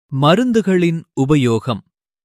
மருந்துகளின் உபயோகம்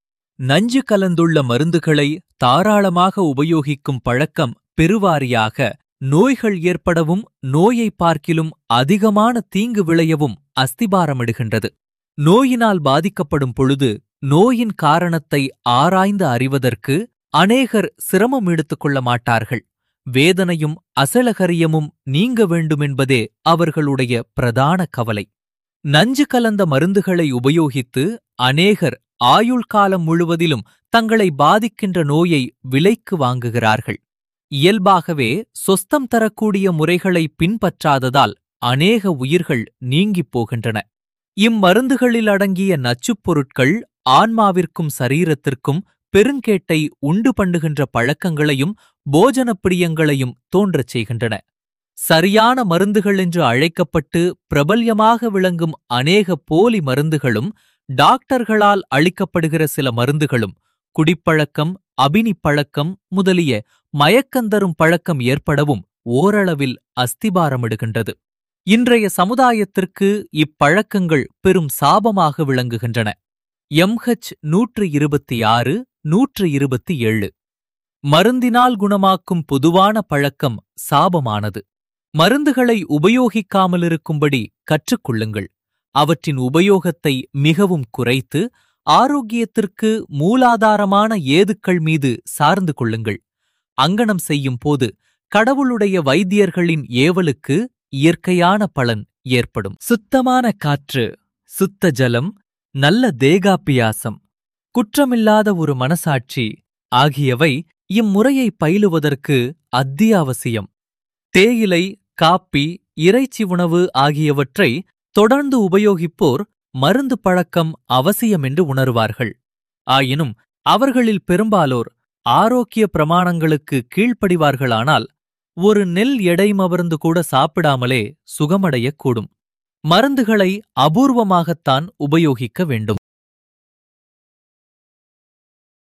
நஞ்சு கலந்துள்ள மருந்துகளை தாராளமாக உபயோகிக்கும் பழக்கம் பெருவாரியாக நோய்கள் ஏற்படவும் நோயை பார்க்கிலும் அதிகமான தீங்கு விளையவும் அஸ்திபாரமிடுகின்றது நோயினால் பாதிக்கப்படும் பொழுது நோயின் காரணத்தை ஆராய்ந்து அறிவதற்கு அநேகர் சிரமம் எடுத்துக் கொள்ள மாட்டார்கள் வேதனையும் அசலகரியமும் நீங்க வேண்டுமென்பதே அவர்களுடைய பிரதான கவலை நஞ்சு கலந்த மருந்துகளை உபயோகித்து அநேகர் ஆயுள் காலம் முழுவதிலும் தங்களை பாதிக்கின்ற நோயை விலைக்கு வாங்குகிறார்கள் இயல்பாகவே சொஸ்தம் தரக்கூடிய முறைகளை பின்பற்றாததால் அநேக உயிர்கள் நீங்கிப் போகின்றன இம்மருந்துகளில் அடங்கிய நச்சுப் பொருட்கள் ஆன்மாவிற்கும் சரீரத்திற்கும் பெருங்கேட்டை உண்டு பண்ணுகின்ற பழக்கங்களையும் போஜன பிரியங்களையும் தோன்றச் செய்கின்றன சரியான மருந்துகள் என்று அழைக்கப்பட்டு பிரபல்யமாக விளங்கும் அநேக போலி மருந்துகளும் டாக்டர்களால் அளிக்கப்படுகிற சில மருந்துகளும் குடிப்பழக்கம் அபினிப் பழக்கம் முதலிய மயக்கந்தரும் பழக்கம் ஏற்படவும் ஓரளவில் அஸ்திபாரமிடுகின்றது இன்றைய சமுதாயத்திற்கு இப்பழக்கங்கள் பெரும் சாபமாக விளங்குகின்றன எம்ஹெச் நூற்று இருபத்தி ஆறு நூற்று இருபத்தி ஏழு மருந்தினால் குணமாக்கும் பொதுவான பழக்கம் சாபமானது மருந்துகளை உபயோகிக்காமலிருக்கும்படி கற்றுக்கொள்ளுங்கள் அவற்றின் உபயோகத்தை மிகவும் குறைத்து ஆரோக்கியத்திற்கு மூலாதாரமான ஏதுக்கள் மீது சார்ந்து கொள்ளுங்கள் அங்கனம் செய்யும் போது கடவுளுடைய வைத்தியர்களின் ஏவலுக்கு இயற்கையான பலன் ஏற்படும் சுத்தமான காற்று சுத்த ஜலம் நல்ல தேகாபியாசம் குற்றமில்லாத ஒரு மனசாட்சி ஆகியவை இம்முறையை பயிலுவதற்கு அத்தியாவசியம் தேயிலை காப்பி இறைச்சி உணவு ஆகியவற்றை தொடர்ந்து உபயோகிப்போர் மருந்து பழக்கம் அவசியம் என்று உணர்வார்கள் ஆயினும் அவர்களில் பெரும்பாலோர் ஆரோக்கிய பிரமாணங்களுக்கு கீழ்ப்படிவார்களானால் ஒரு நெல் எடை மவர்ந்து கூட சாப்பிடாமலே சுகமடையக்கூடும் மருந்துகளை அபூர்வமாகத்தான் உபயோகிக்க வேண்டும்